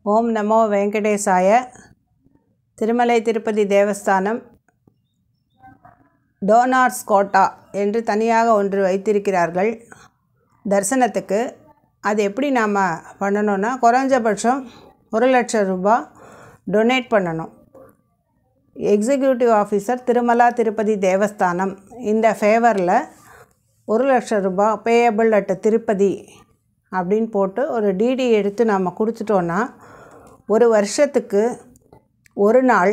ஓம் நமோ வெங்கடேசாய Tirumala Tirupati Devasthanam donors quota என்று தனியாக ஒன்று வைத்திருக்கிறார்கள் தரிசனத்துக்கு அது எப்படி நாம் பண்ணணும்னா குறைஞ்சபட்சம் ஒரு லட்சம் ரூபாய் டொனேட் பண்ணணும் எக்ஸிக்யூட்டிவ் ஆஃபீஸர் திருமலா திருப்பதி தேவஸ்தானம் இந்த ஃபேவரில் ஒரு லட்சம் ரூபாய் பேயபிள் அட் திருப்பதி அப்படின்னு போட்டு ஒரு டிடி எடுத்து நாம் கொடுத்துட்டோன்னா ஒரு வருஷத்துக்கு ஒரு நாள்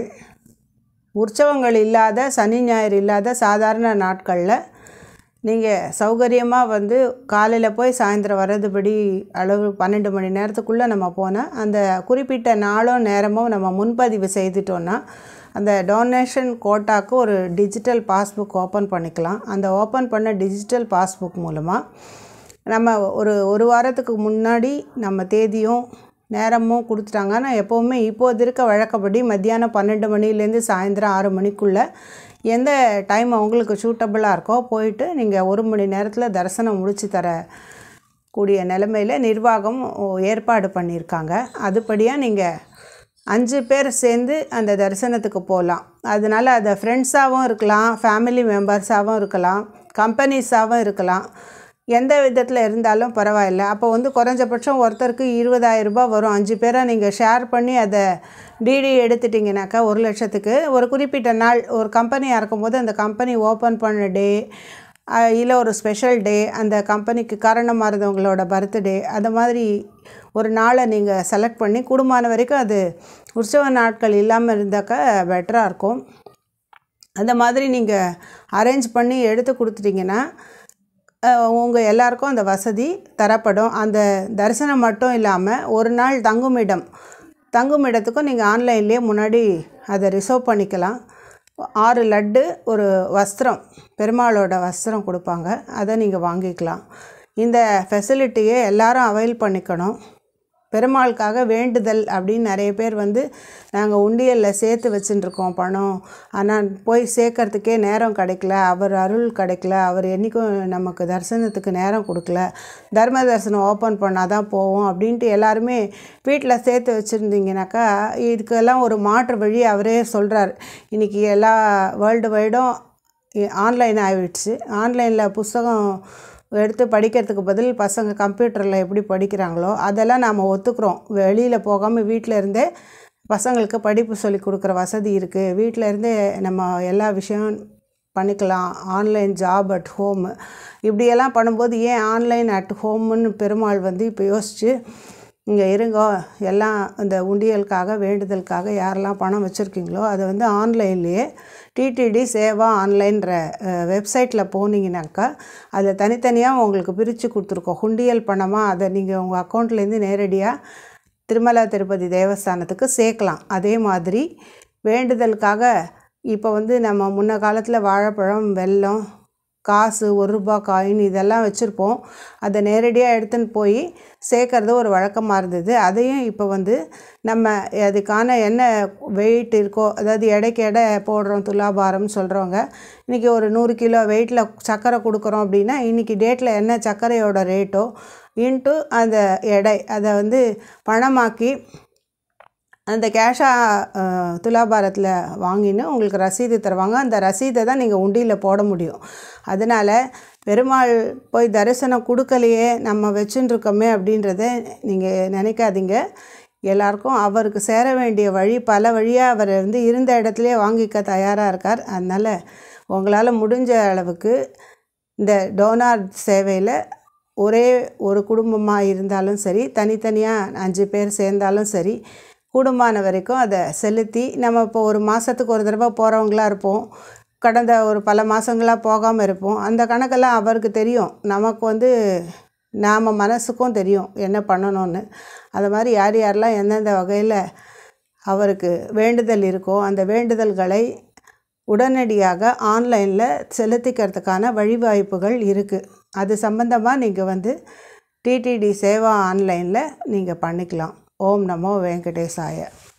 உற்சவங்கள் இல்லாத சனி ஞாயிறு இல்லாத சாதாரண நாட்களில் நீங்கள் சௌகரியமாக வந்து காலையில் போய் சாயந்தரம் வர்றதுபடி அளவு பன்னெண்டு மணி நேரத்துக்குள்ளே நம்ம போனால் அந்த குறிப்பிட்ட நாளும் நேரமும் நம்ம முன்பதிவு செய்துட்டோன்னா அந்த டொனேஷன் கோட்டாக்கு ஒரு டிஜிட்டல் பாஸ்புக் ஓப்பன் பண்ணிக்கலாம் அந்த ஓப்பன் பண்ண டிஜிட்டல் பாஸ்புக் மூலமாக நம்ம ஒரு ஒரு வாரத்துக்கு முன்னாடி நம்ம தேதியும் நேரமும் கொடுத்துட்டாங்கன்னா எப்போவுமே இப்போது இருக்க வழக்கப்படி மத்தியானம் பன்னெண்டு மணிலேருந்து சாயந்தரம் ஆறு மணிக்குள்ளே எந்த டைம் அவங்களுக்கு சூட்டபுளாக இருக்கோ போயிட்டு நீங்கள் ஒரு மணி நேரத்தில் தரிசனம் முடித்து தர கூடிய நிலைமையில் நிர்வாகம் ஏற்பாடு பண்ணியிருக்காங்க அதுபடியாக நீங்கள் அஞ்சு பேர் சேர்ந்து அந்த தரிசனத்துக்கு போகலாம் அதனால் அதை ஃப்ரெண்ட்ஸாகவும் இருக்கலாம் ஃபேமிலி மெம்பர்ஸாகவும் இருக்கலாம் கம்பெனிஸாகவும் இருக்கலாம் எந்த விதத்தில் இருந்தாலும் பரவாயில்ல அப்போ வந்து குறைஞ்சபட்சம் ஒருத்தருக்கு இருபதாயிரம் ரூபாய் வரும் அஞ்சு பேராக நீங்கள் ஷேர் பண்ணி அதை டிடி எடுத்துட்டிங்கனாக்கா ஒரு லட்சத்துக்கு ஒரு குறிப்பிட்ட நாள் ஒரு கம்பெனியாக இருக்கும்போது அந்த கம்பெனி ஓப்பன் பண்ண டே இல்லை ஒரு ஸ்பெஷல் டே அந்த கம்பெனிக்கு காரணமாக இருந்தவங்களோட பர்த்டே அந்த மாதிரி ஒரு நாளை நீங்கள் செலக்ட் பண்ணி கூடுமான வரைக்கும் அது உற்சவ நாட்கள் இல்லாமல் இருந்தாக்கா பெட்டராக இருக்கும் அந்த மாதிரி நீங்கள் அரேஞ்ச் பண்ணி எடுத்து கொடுத்துட்டிங்கன்னா உங்கள் எல்லாருக்கும் அந்த வசதி தரப்படும் அந்த தரிசனம் மட்டும் இல்லாமல் ஒரு நாள் தங்குமிடம் தங்குமிடத்துக்கும் நீங்கள் ஆன்லைன்லேயே முன்னாடி அதை ரிசர்வ் பண்ணிக்கலாம் ஆறு லட்டு ஒரு வஸ்திரம் பெருமாளோட வஸ்திரம் கொடுப்பாங்க அதை நீங்கள் வாங்கிக்கலாம் இந்த ஃபெசிலிட்டியை எல்லாரும் அவைல் பண்ணிக்கணும் பெருமாளுக்காக வேண்டுதல் அப்படின்னு நிறைய பேர் வந்து நாங்கள் உண்டியலில் சேர்த்து வச்சுட்டுருக்கோம் பணம் ஆனால் போய் சேர்க்கறதுக்கே நேரம் கிடைக்கல அவர் அருள் கிடைக்கல அவர் என்றைக்கும் நமக்கு தரிசனத்துக்கு நேரம் கொடுக்கல தர்ம தரிசனம் ஓப்பன் பண்ணால் தான் போவோம் அப்படின்ட்டு எல்லாருமே வீட்டில் சேர்த்து வச்சுருந்தீங்கனாக்கா இதுக்கெல்லாம் ஒரு மாற்று வழி அவரே சொல்கிறார் இன்றைக்கி எல்லா வேர்ல்டு வைடும் ஆன்லைன் ஆகிடுச்சு ஆன்லைனில் புஸ்தகம் எடுத்து படிக்கிறதுக்கு பதில் பசங்க கம்ப்யூட்டரில் எப்படி படிக்கிறாங்களோ அதெல்லாம் நாம் ஒத்துக்கிறோம் வெளியில் போகாமல் வீட்டில் இருந்தே பசங்களுக்கு படிப்பு சொல்லி கொடுக்குற வசதி இருக்குது வீட்டில் இருந்தே நம்ம எல்லா விஷயம் பண்ணிக்கலாம் ஆன்லைன் ஜாப் அட் ஹோம் இப்படியெல்லாம் பண்ணும்போது ஏன் ஆன்லைன் அட் ஹோம்னு பெருமாள் வந்து இப்போ யோசித்து இங்கே இருங்கோ எல்லாம் இந்த உண்டியலுக்காக வேண்டுதலுக்காக யாரெல்லாம் பணம் வச்சுருக்கீங்களோ அதை வந்து ஆன்லைன்லேயே டிடிடி சேவா ஆன்லைன்ற வெப்சைட்டில் போனீங்கனாக்கா அதில் தனித்தனியாக உங்களுக்கு பிரித்து கொடுத்துருக்கோம் உண்டியல் பணமாக அதை நீங்கள் உங்கள் அக்கௌண்ட்லேருந்து நேரடியாக திருமலா திருப்பதி தேவஸ்தானத்துக்கு சேர்க்கலாம் அதே மாதிரி வேண்டுதலுக்காக இப்போ வந்து நம்ம முன்ன காலத்தில் வாழைப்பழம் வெல்லம் காசு ஒரு ரூபா காயின் இதெல்லாம் வச்சுருப்போம் அதை நேரடியாக எடுத்துன்னு போய் சேர்க்கறது ஒரு வழக்கமாக இருந்தது அதையும் இப்போ வந்து நம்ம அதுக்கான என்ன வெயிட் இருக்கோ அதாவது எடைக்கு எடை போடுறோம் துலாபாரம்னு சொல்கிறவங்க இன்றைக்கி ஒரு நூறு கிலோ வெயிட்டில் சர்க்கரை கொடுக்குறோம் அப்படின்னா இன்றைக்கி டேட்டில் என்ன சர்க்கரையோட ரேட்டோ இன்ட்டு அந்த எடை அதை வந்து பணமாக்கி அந்த கேஷாக துலாபாரத்தில் வாங்கின்னு உங்களுக்கு ரசீது தருவாங்க அந்த ரசீதை தான் நீங்கள் உண்டியில் போட முடியும் அதனால் பெருமாள் போய் தரிசனம் கொடுக்கலையே நம்ம வச்சுட்டுருக்கோமே அப்படின்றத நீங்கள் நினைக்காதீங்க எல்லாருக்கும் அவருக்கு சேர வேண்டிய வழி பல வழியாக அவர் வந்து இருந்த இடத்துலையே வாங்கிக்க தயாராக இருக்கார் அதனால் உங்களால் முடிஞ்ச அளவுக்கு இந்த டோனார் சேவையில் ஒரே ஒரு குடும்பமாக இருந்தாலும் சரி தனித்தனியாக அஞ்சு பேர் சேர்ந்தாலும் சரி கூடுமான வரைக்கும் அதை செலுத்தி நம்ம இப்போ ஒரு மாதத்துக்கு ஒரு தடவை போகிறவங்களாக இருப்போம் கடந்த ஒரு பல மாதங்களாக போகாமல் இருப்போம் அந்த கணக்கெல்லாம் அவருக்கு தெரியும் நமக்கு வந்து நாம் மனசுக்கும் தெரியும் என்ன பண்ணணும்னு அது மாதிரி யார் யாரெல்லாம் எந்தெந்த வகையில் அவருக்கு வேண்டுதல் இருக்கோ அந்த வேண்டுதல்களை உடனடியாக ஆன்லைனில் செலுத்திக்கிறதுக்கான வழிவாய்ப்புகள் இருக்குது அது சம்பந்தமாக நீங்கள் வந்து டிடிடி சேவா ஆன்லைனில் நீங்கள் பண்ணிக்கலாம் ஓம் நமோ வெங்கடேசாய